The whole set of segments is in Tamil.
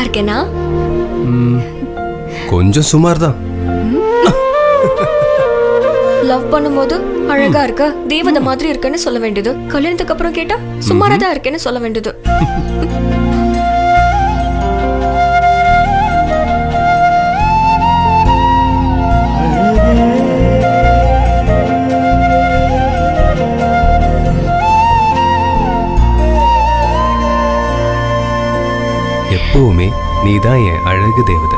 இருக்கேனா ம், கொஞ்சம் சுமார் தான் லவ் பண்ணும்போது அழகா இருக்க தேவதை மாதிரி இருக்கேன்னு சொல்ல வேண்டியது கல்யாணத்துக்கு அப்புறம் கேட்டா சுமாரா தான் இருக்கேன்னு சொல்ல வேண்டியது எப்பவுமே நீதான் என் அழகு தேவதை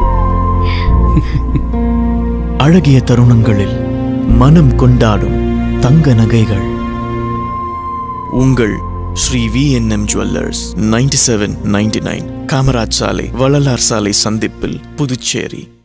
அழகிய தருணங்களில் மனம் கொண்டாடும் தங்க நகைகள் உங்கள் Shri V N M jewellers ninety seven ninety nine Kamaraj சாலை வள்ளலார் சாலை சந்திப்பில் புதுச்சேரி